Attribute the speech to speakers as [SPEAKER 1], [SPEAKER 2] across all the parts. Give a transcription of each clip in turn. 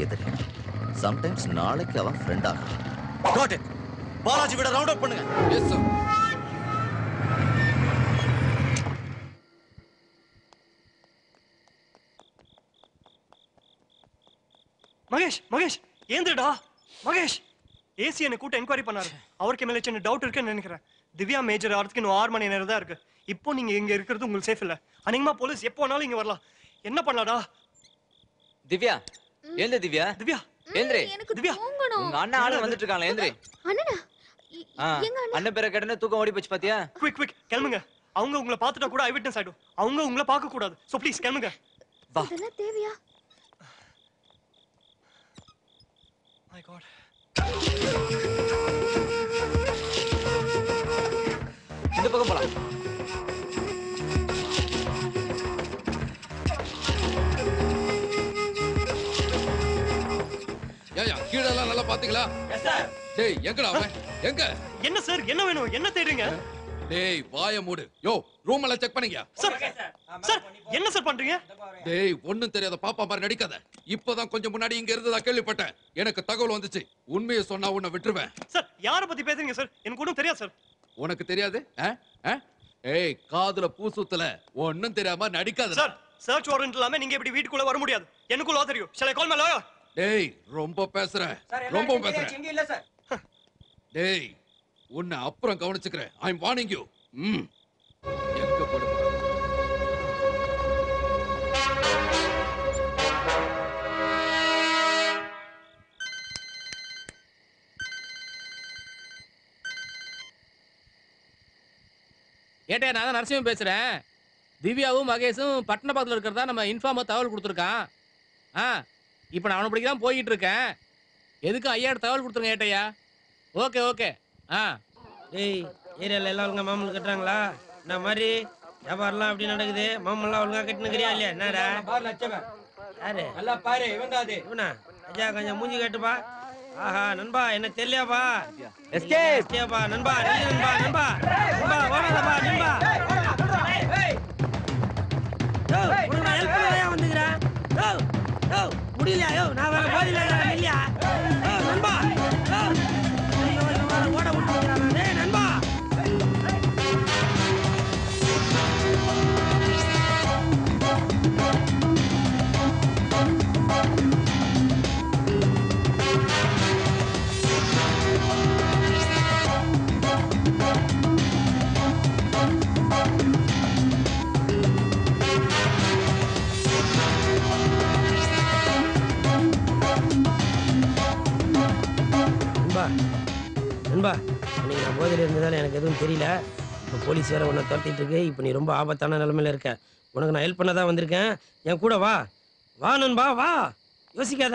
[SPEAKER 1] இன்னைக்கே தெரியும் சம்டைம்ஸ் நாளைக்கு அவன் ஃப்ரெண்ட் ஆகும் Got it. பாலாஜி விட ரவுண்ட் அப் பண்ணுங்க
[SPEAKER 2] எஸ் சார்
[SPEAKER 3] மகேஷ் மகேஷ் ஏந்திரடா மகேஷ் ஏசி என்ன கூட்ட என்கொயரி பண்ணாரு அவருக்கு மேல சின்ன டவுட் இருக்குன்னு நினைக்கிறேன் திவ்யா மேஜர் ஆகிறதுக்கு இன்னும் ஆறு மணி நேரம் தான் இருக்கு இப்போ நீங்க இங்க இருக்கிறது உங்களுக்கு சேஃப் இல்ல அநேகமா போலீஸ் எப்போ வேணாலும் இங்க வரலாம் என்ன பண்ணலாடா
[SPEAKER 4] திவ்யா எழுந்து திவ்யா
[SPEAKER 3] திவ்யா
[SPEAKER 4] எழுந்திரி
[SPEAKER 5] எனக்கு
[SPEAKER 3] திவ்யா,
[SPEAKER 5] தூங்கணும்
[SPEAKER 4] உங்க அண்ணன் ஆளு வந்துட்டு இருக்காங்களே எழுந்திரி
[SPEAKER 5] அண்ணனா இ-
[SPEAKER 4] ஆ,
[SPEAKER 5] எங்க அண்ணா
[SPEAKER 4] அண்ணன் பேரை கேட்டனே தூக்கம் ஓடி போச்சு பாத்தியா
[SPEAKER 3] குவிக் குவிக் கிளம்புங்க அவங்க உங்களை பார்த்துட்டா கூட ஐ விட்னஸ் ஆயிடும் அவங்க உங்களை பார்க்க கூடாது சோ ப்ளீஸ் கிளம்புங்க
[SPEAKER 4] வா.
[SPEAKER 5] இதெல்லாம் தேவையா
[SPEAKER 3] மை காட்
[SPEAKER 4] இந்த பக்கம் போலாம்
[SPEAKER 2] ஏயா கீழே எல்லாம் நல்லா பாத்தீங்களா டேய் எங்கடா அவன் எங்க
[SPEAKER 3] என்ன சார் என்ன வேணும் என்ன தேடுறீங்க
[SPEAKER 2] டேய் வாய மூடு யோ ரூம் எல்லாம் செக் பண்ணீங்க
[SPEAKER 3] சார் சார் என்ன சார் பண்றீங்க
[SPEAKER 2] டேய் ஒண்ணும் தெரியாத பாப்பா மாதிரி நடிக்காத இப்பதான் கொஞ்சம் முன்னாடி இங்க இருந்ததா கேள்விப்பட்டேன் எனக்கு தகவல் வந்துச்சு உண்மையை சொன்னா உன்னை விட்டுருவேன்
[SPEAKER 3] சார் யாரை பத்தி பேசுறீங்க சார் எனக்கு ஒன்றும் தெரியாது சார்
[SPEAKER 2] உனக்கு தெரியாது ஆ? ஆ? ஏய் காதுல பூ சுத்தல ஒண்ணும் தெரியாம நடிக்காத
[SPEAKER 3] சார் சர்ச் வாரண்ட் இல்லாம நீங்க இப்படி வீட்டுக்குள்ள வர முடியாது எனக்குள்ள தெரியும் சில கால் மேல
[SPEAKER 2] டேய் ரொம்ப பேசுற ரொம்ப பேசுற டேய் உன்னை அப்புறம் கவனிச்சுக்கிறேன் ஐ எம் வார்னிங் யூ ம் எங்க போட போற?
[SPEAKER 6] ஏட்டே நான் தான் நரசிம்மன் பேசுகிறேன் திவ்யாவும் மகேஷும் பட்டணபாத்தில் இருக்கிறதா நம்ம இன்ஃபார்மாக தகவல் கொடுத்துருக்கான் ஆ இப்போ நான் அவனை பிடிக்க தான் போய்கிட்டு இருக்கேன் எதுக்கு ஐயாயிரம் தகவல் கொடுத்துருங்க ஏட்டையா ஓகே ஓகே ஆ
[SPEAKER 7] ஏய் ஏரியாவில் எல்லாம் ஒழுங்கா மாமூல் கட்டுறாங்களா இந்த மாதிரி வியாபாரம்லாம் எப்படி நடக்குது மாமூல்லாம் ஒழுங்கா கட்டினுக்கிறியா இல்லையா என்னடா யாரு
[SPEAKER 8] நல்லா பாரு இவன் தான் அது
[SPEAKER 7] இவனா ஐயா கொஞ்சம் மூஞ்சி கட்டுப்பா ஆஹா நண்பா என்ன தெரியலையாப்பா
[SPEAKER 4] எஸ்கேப்
[SPEAKER 7] எஸ்கேப்பா நண்பா நில்லு நண்பா நண்பா நண்பா ஓடாதப்பா நண்பா யோ உனக்கு நான் ஹெல்ப் பண்ணலையா வந்துக்கிறேன் யோ யோ முடியலையா யோ நான் வேற போதில இருக்கிறேன் இல்லையா யோ நண்பா யோ ஐயோ, இவன் வேற ஓட விட்டு வைக்கிறான் டேய் நண்பா நண்பா நண்பா இன்னைக்கு நான் போதையில் இருந்ததால எனக்கு எதுவும் தெரியல இப்போ போலீஸ் வேற உன்னை துரத்திட்டு இருக்கு இப்போ நீ ரொம்ப ஆபத்தான நிலைமையில இருக்க உனக்கு நான் ஹெல்ப் பண்ண தான் வந்திருக்கேன் என் கூட வா வா நண்பா வா யோசிக்காத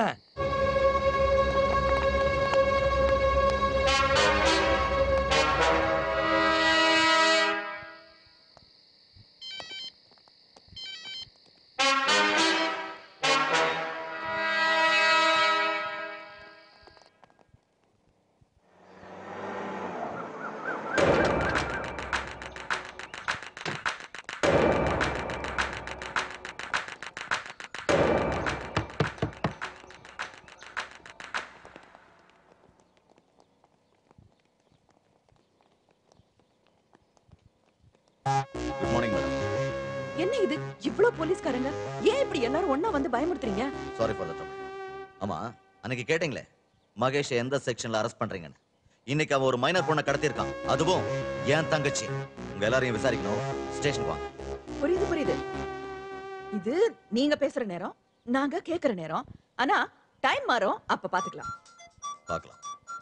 [SPEAKER 1] குட் மார்னிங் மேடம்
[SPEAKER 9] என்ன இது இவ்ளோ போலீஸ்காரங்க ஏன் இப்படி எல்லாரும் ஒண்ணா வந்து பயமுறுத்துறீங்க
[SPEAKER 1] சாரி ஃபார் தட் ஆமா அன்னைக்கு கேட்டீங்களே மகேஷ் எந்த செக்ஷன்ல அரெஸ்ட் பண்றீங்கன்னு இன்னைக்கு அவன் ஒரு மைனர் பொண்ணை கடத்தியிருக்கான் அதுவும் என் தங்கச்சி உங்க எல்லாரையும் விசாரிக்கணும் ஸ்டேஷனுக்கு வாங்க
[SPEAKER 9] புரியுது புரியுது இது நீங்க பேசுற நேரம் நாங்க கேக்குற நேரம் ஆனா டைம் மாறும் அப்ப பாத்துக்கலாம்
[SPEAKER 1] பார்க்கலாம்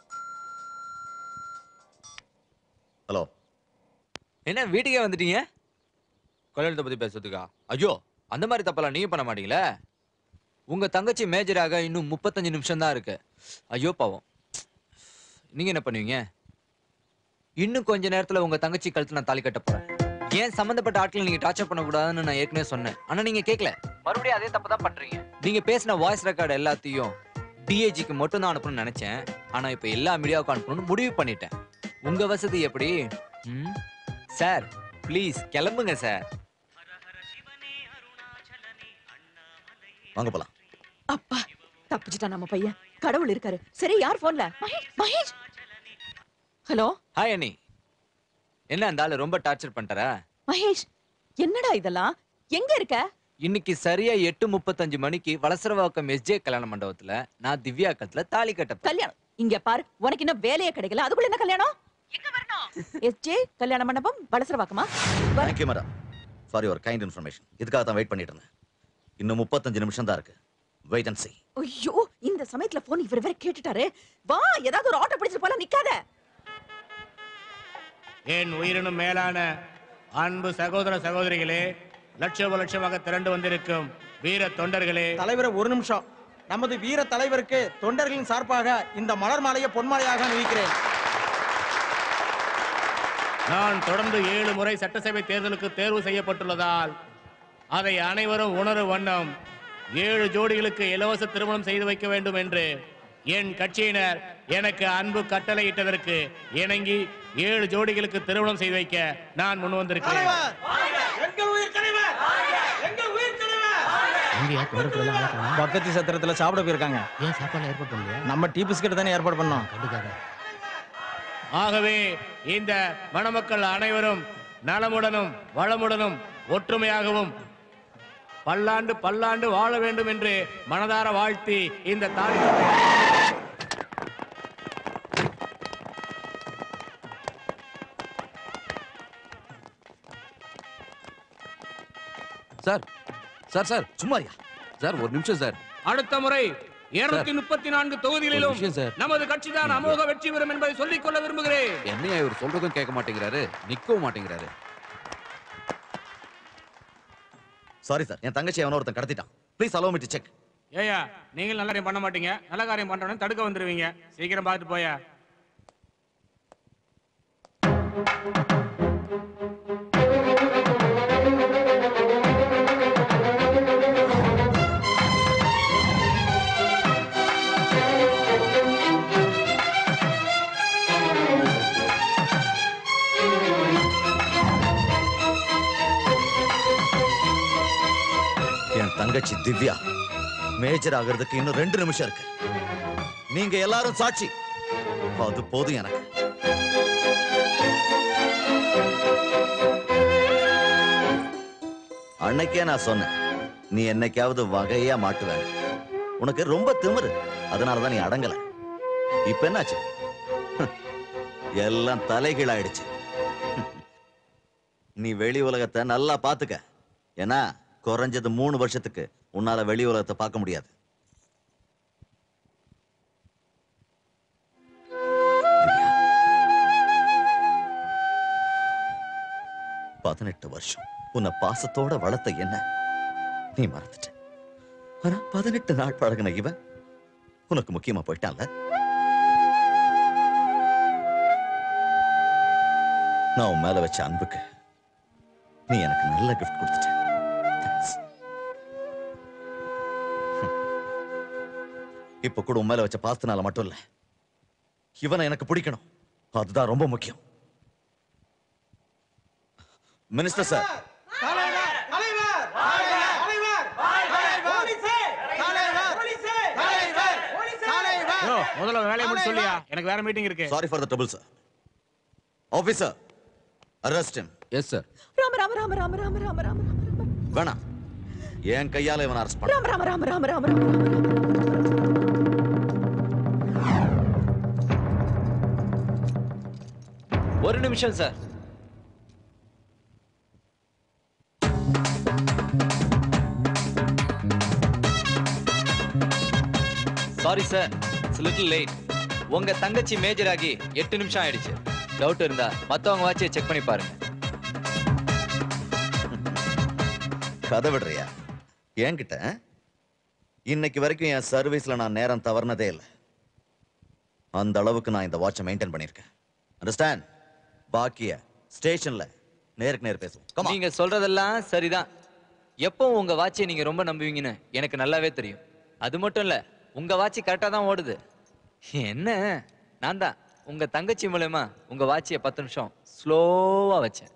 [SPEAKER 1] ஹலோ
[SPEAKER 4] என்ன வீட்டுக்கே வந்துட்டீங்க கல்யாணத்தை பத்தி பேசுறதுக்கா ஐயோ அந்த மாதிரி தப்பெல்லாம் நீங்க பண்ண மாட்டீங்களே உங்க தங்கச்சி மேஜராக இன்னும் முப்பத்தஞ்சு நிமிஷம் தான் இருக்கு ஐயோ பாவம் நீங்க என்ன பண்ணுவீங்க இன்னும் கொஞ்ச நேரத்துல உங்க தங்கச்சி கழுத்துல நான் தாலி கட்ட போறேன் ஏன் சம்பந்தப்பட்ட ஆட்களை நீங்க டார்ச்சர் பண்ணக்கூடாதுன்னு நான் ஏற்கனவே சொன்னேன் ஆனா நீங்க கேட்கல மறுபடியும் அதே தப்பு தான் பண்றீங்க நீங்க பேசின வாய்ஸ் ரெக்கார்டு எல்லாத்தையும் டிஏஜிக்கு மட்டும் தான் அனுப்பணும்னு நினைச்சேன் ஆனா இப்ப எல்லா மீடியாவுக்கும் அனுப்பணும்னு முடிவு பண்ணிட்டேன் உங்க வசதி எப்படி ம்? சார் ப்ளீஸ் கிளம்புங்க சார்
[SPEAKER 1] வாங்க போலாம்
[SPEAKER 9] அப்பா தப்பிச்சிட்டான் நம்ம பையன் கடவுள் இருக்காரு சரி யார் போன்ல மகேஷ் மகேஷ் ஹலோ
[SPEAKER 4] ஹாய் அண்ணி என்ன அந்த ஆளு ரொம்ப டார்ச்சர் பண்ணிட்டாரா
[SPEAKER 9] மகேஷ் என்னடா இதெல்லாம் எங்க இருக்க
[SPEAKER 4] இன்னைக்கு சரியா எட்டு முப்பத்தஞ்சு மணிக்கு வலசரவாக்கம் எஸ்ஜே கல்யாண மண்டபத்துல நான் திவ்யா கத்துல தாலி கட்ட போறேன்.
[SPEAKER 9] கல்யாணம் இங்க பாரு உனக்கு இன்னும் வேலையே கிடைக்கல அதுக்குள்ள என்ன கல்யாணம் எங்க வரணும் எஸ்ஜே கல்யாண மண்டபம் வளசரவாக்கமா
[SPEAKER 1] தேங்க்யூ மேடம் சாரி ஒரு கைண்ட் இன்ஃபர்மேஷன் இதுக்காக தான் வெயிட் பண்ணிட்டு இருந்தேன் இன்னும் முப்பத்தஞ்சு நிமிஷம் தான் இருக்கு வெயிட் அண்ட் see
[SPEAKER 9] ஐயோ இந்த சமயத்துல போன் இவர் வேற கேட்டுட்டாரு வா ஏதாவது ஒரு ஆட்டோ பிடிச்சிட்டு போல நிக்காத
[SPEAKER 6] என் உயிரினும் மேலான அன்பு சகோதர சகோதரிகளே லட்சோப லட்சமாக திரண்டு வந்திருக்கும் வீர தொண்டர்களே
[SPEAKER 5] தலைவரை ஒரு நிமிஷம் நமது வீர தலைவருக்கு தொண்டர்களின் சார்பாக இந்த மலர் மாலையை பொன்மாலையாக அணிவிக்கிறேன்
[SPEAKER 6] நான் தொடர்ந்து ஏழு முறை சட்டசபை தேர்தலுக்கு தேர்வு செய்யப்பட்டுள்ளதால் அதை அனைவரும் உணரும் வண்ணம் ஏழு ஜோடிகளுக்கு இலவச திருமணம் செய்து வைக்க வேண்டும் என்று என் கட்சியினர் எனக்கு அன்பு கட்டளையிட்டதற்கு இணங்கி ஏழு ஜோடிகளுக்கு திருமணம் செய்து வைக்க நான் முன் வந்திருக்கிறேன்
[SPEAKER 5] எங்கள் உயிர் தலைவர் எங்கள் உயிர் தலைவர் பக்கத்து சத்திரத்துல சாப்பிட போயிருக்காங்க
[SPEAKER 6] ஏன் சாப்பாடு ஏற்பாடு பண்ணலையா
[SPEAKER 5] நம்ம டீ பிஸ்கட் தானே ஏற்பாடு பண்ணோம்
[SPEAKER 6] கண்டிப்பாக ஆகவே இந்த மணமக்கள் அனைவரும் நலமுடனும் வளமுடனும் ஒற்றுமையாகவும் பல்லாண்டு பல்லாண்டு வாழ வேண்டும் என்று மனதார வாழ்த்தி இந்த தாலி
[SPEAKER 2] சார் சார் சார்
[SPEAKER 1] சும்மாரியா
[SPEAKER 2] சார் ஒரு நிமிஷம் சார்
[SPEAKER 6] அடுத்த முறை இருநூத்தி முப்பத்தி நான்கு தொகுதிகளிலும்
[SPEAKER 2] ஒரு விஷயம் சார்.
[SPEAKER 6] நமது கட்சி தான் அமோக வெற்றி பெறும் என்பதை சொல்லிக் கொள்ள விரும்புகிறேன்
[SPEAKER 2] என்னையா இவர் சொல்றதும் கேட்க மாட்டேங்கிறாரு நிக்கவும் மாட்டேங்கிறாரு
[SPEAKER 1] சாரி சார் என் தங்கச்சி அவன ஒருத்தன் கடத்திட்டான் please allow me to check
[SPEAKER 6] ஏயா நீங்கள் நல்ல காரியம் பண்ண மாட்டீங்க நல்ல காரியம் பண்றவன தடுக்க வந்துருவீங்க சீக்கிரம் பார்த்துட்டு போயா
[SPEAKER 1] என் தங்கச்சி திவ்யா மேஜர் ஆகிறதுக்கு இன்னும் ரெண்டு நிமிஷம் இருக்கு நீங்க எல்லாரும் சாட்சி அது போதும் எனக்கு அன்னைக்கே நான் சொன்னேன் நீ என்னைக்காவது வகையா மாட்டுவேன் உனக்கு ரொம்ப திமிரு அதனாலதான் நீ அடங்கல இப்ப என்னாச்சு ஹம், எல்லாம் தலைகீழாயிடுச்சு நீ வெளி உலகத்தை நல்லா பாத்துக்க ஏன்னா குறைஞ்சது மூணு வருஷத்துக்கு உன்னால வெளி உலகத்தை பார்க்க முடியாது பதினெட்டு வருஷம் உன்னை பாசத்தோட வளர்த்த என்ன நீ மறந்துட்ட ஆனா பதினெட்டு நாள் பழகுன இவன் உனக்கு முக்கியமா போயிட்டான்ல நான் உன் மேல வச்ச அன்புக்கு நீ எனக்கு நல்ல கிஃப்ட் கொடுத்துட்ட Thanks. ஹம். இப்ப கூட உன் மேல வச்ச பாசத்தினால மட்டும் இல்ல இவனை எனக்கு பிடிக்கணும் அதுதான் ரொம்ப முக்கியம் மினிஸ்டர் சார்
[SPEAKER 5] தலைவர் தலைவர் தலைவர் தலைவர் தலைவர்
[SPEAKER 6] முதல்ல வேலையை முடிச்சு சொல்லியா எனக்கு வேற மீட்டிங் இருக்கு
[SPEAKER 1] sorry for the trouble sir officer arrest him
[SPEAKER 2] yes sir
[SPEAKER 9] Rama Rama Rama Rama Rama Rama Rama Rama Rama
[SPEAKER 1] வேணாம் என் கையால இவனை அரெஸ்ட் பண்ண
[SPEAKER 9] ராம ராம ராம ராம ராம ராம ராம
[SPEAKER 4] ஒரு நிமிஷம் sir sorry sir it's little late உங்க தங்கச்சி மேஜர் ஆகி எட்டு நிமிஷம் ஆயிடுச்சு டவுட் இருந்தா மத்தவங்க வாட்சியை செக் பண்ணி பாருங்க
[SPEAKER 1] கதை விடுறியா என்கிட்ட இன்னைக்கு வரைக்கும் என் சர்வீஸ்ல நான் நேரம் தவறுனதே இல்லை அந்த அளவுக்கு நான் இந்த வாட்சை மெயின்டைன் பண்ணியிருக்கேன் அண்டர்ஸ்டாண்ட் பாக்கிய ஸ்டேஷன்ல நேருக்கு நேர் பேசுவோம் Come on.
[SPEAKER 4] நீங்க சொல்றதெல்லாம் சரிதான் எப்போ உங்க வாட்சியை நீங்க ரொம்ப நம்புவீங்கன்னு எனக்கு நல்லாவே தெரியும் அது மட்டும் இல்ல உங்க வாட்சி கரெக்டா தான் ஓடுது என்ன நான் தான் உங்க தங்கச்சி மூலயமா உங்க வாட்சியை பத்து நிமிஷம் ஸ்லோவா வச்சேன்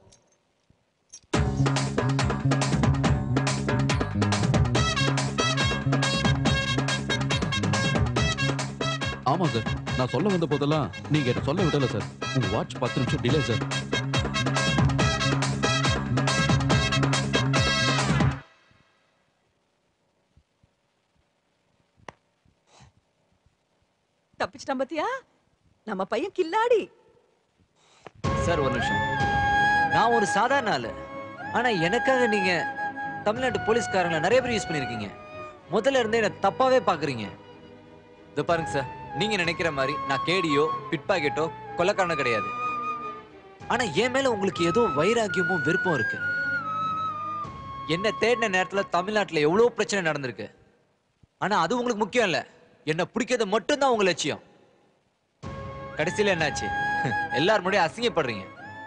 [SPEAKER 2] ஆமா சார் நான் சொல்ல வந்த போதெல்லாம் நீங்க என்ன சொல்ல விடல சார் உங்க வாட்ச் பத்து நிமிஷம் டிலே சார்
[SPEAKER 9] தப்பிச்சிட்டான் பாத்தியா நம்ம பையன் கில்லாடி
[SPEAKER 4] சார் ஒரு நிமிஷம் நான் ஒரு சாதாரண ஆளு ஆனா எனக்காக நீங்க தமிழ்நாட்டு போலீஸ்காரங்களை நிறைய பேர் யூஸ் பண்ணிருக்கீங்க முதல்ல இருந்தே என்ன தப்பாவே பாக்குறீங்க இது பாருங்க சார் நீங்க நினைக்கிற மாதிரி நான் கேடியோ பிட் பாக்கெட்டோ கொலைக்காரனோ கிடையாது ஆனா என் மேல உங்களுக்கு ஏதோ வைராக்கியமும் விருப்பம் இருக்கு என்ன தேடின நேரத்துல தமிழ்நாட்டுல எவ்வளவு பிரச்சனை நடந்திருக்கு ஆனா அது உங்களுக்கு முக்கியம் இல்ல என்ன பிடிக்கிறது மட்டும்தான் உங்க லட்சியம் கடைசியில என்னாச்சு எல்லாரும் முன்னாடி அசிங்கப்படுறீங்க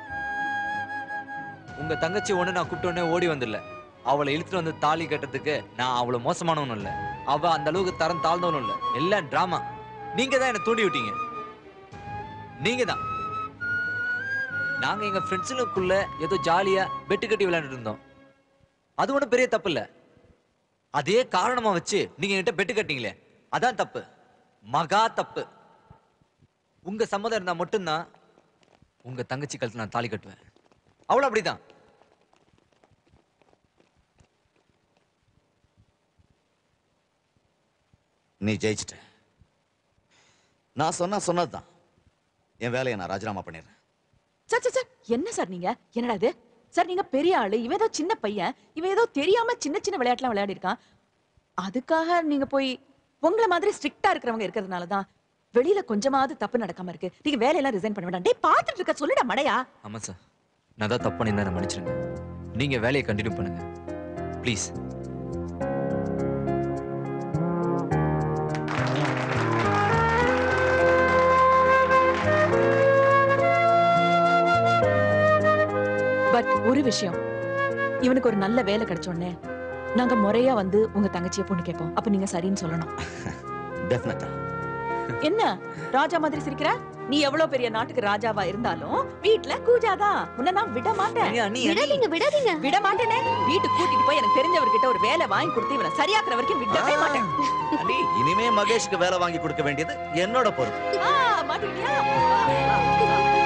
[SPEAKER 4] உங்க தங்கச்சி ஒண்ணு நான் கூப்பிட்ட உடனே ஓடி வந்துடல அவளை இழுத்துட்டு வந்து தாலி கட்டுறதுக்கு நான் அவ்வளவு மோசமானவனும் இல்ல அவ அந்த அளவுக்கு தரம் தாழ்ந்தவனும் இல்ல எல்லாம் டிராமா நீங்க தான் என்ன தூண்டி விட்டீங்க நீங்க தான் நாங்க எங்க ஃப்ரெண்ட்ஸுங்களுக்குள்ள ஏதோ ஜாலியா பெட்டு கட்டி விளையாண்டுட்டு இருந்தோம் அது ஒண்ணும் பெரிய தப்பு இல்ல அதே காரணமா வச்சு நீங்க என்கிட்ட பெட்டு கட்டிங்களே அதான் தப்பு மகா தப்பு உங்க சம்மதம் இருந்தா மட்டும்தான் உங்க தங்கச்சி கழுத்துல நான் தாலி கட்டுவேன் அவளும் அப்படிதான்
[SPEAKER 1] நீ ஜெயிச்சிட்ட நான் சொன்னா சொன்னதுதான் என் வேலையை நான் ராஜினாமா பண்ணிடுறேன்
[SPEAKER 9] சார் சார் சார் என்ன சார் நீங்க என்னடா இது சார் நீங்க பெரிய ஆளு இவன் ஏதோ சின்ன பையன் இவன் ஏதோ தெரியாம சின்ன சின்ன விளையாட்டுலாம் விளையாடி இருக்கான் அதுக்காக நீங்க போய் உங்களை மாதிரி ஸ்ட்ரிக்டா இருக்கிறவங்க இருக்கிறதுனால தான் வெளியில கொஞ்சமாவது தப்பு நடக்காம இருக்கு நீங்க வேலையெல்லாம் ரிசைன் பண்ண வேண்டாம் டேய் பாத்துட்டு இருக்க சொல்லுடா மடையா
[SPEAKER 4] ஆமா சார் நான் தான் தப்பு பண்ணியிருந்தா என்னை மன்னிச்சிருங்க நீங்க வேலையை கண்டினியூ பண்ணுங்க ப்ளீஸ்
[SPEAKER 9] பட் ஒரு விஷயம் இவனுக்கு ஒரு நல்ல வேலை கிடைச்ச உடனே நாங்க முறையா வந்து உங்க தங்கச்சியை பொண்ணு கேட்போம் அப்ப நீங்க சரின்னு சொல்லணும்
[SPEAKER 1] டெஃபினட்டா
[SPEAKER 9] என்ன ராஜா மாதிரி சிரிக்கிற நீ எவ்வளவு பெரிய நாட்டுக்கு ராஜாவா இருந்தாலும் வீட்ல கூஜாதான் உன்னை நான் விட மாட்டேன்
[SPEAKER 4] அண்ணி, அண்ணி, அண்ணி.
[SPEAKER 8] விடாதீங்க விடாதீங்க
[SPEAKER 9] விட மாட்டேனே வீட்டுக்கு கூட்டிட்டு போய் எனக்கு தெரிஞ்சவர்கிட்ட ஒரு வேலை வாங்கி கொடுத்து இவனை சரியாக்குற வரைக்கும் விடவே மாட்டேன்
[SPEAKER 1] அண்டி, இனிமே மகேஷ்க்கு வேலை வாங்கி கொடுக்க வேண்டியது என்னோட பொறுப்பு
[SPEAKER 9] ஆ, மாட்டிக்கிட்டியா?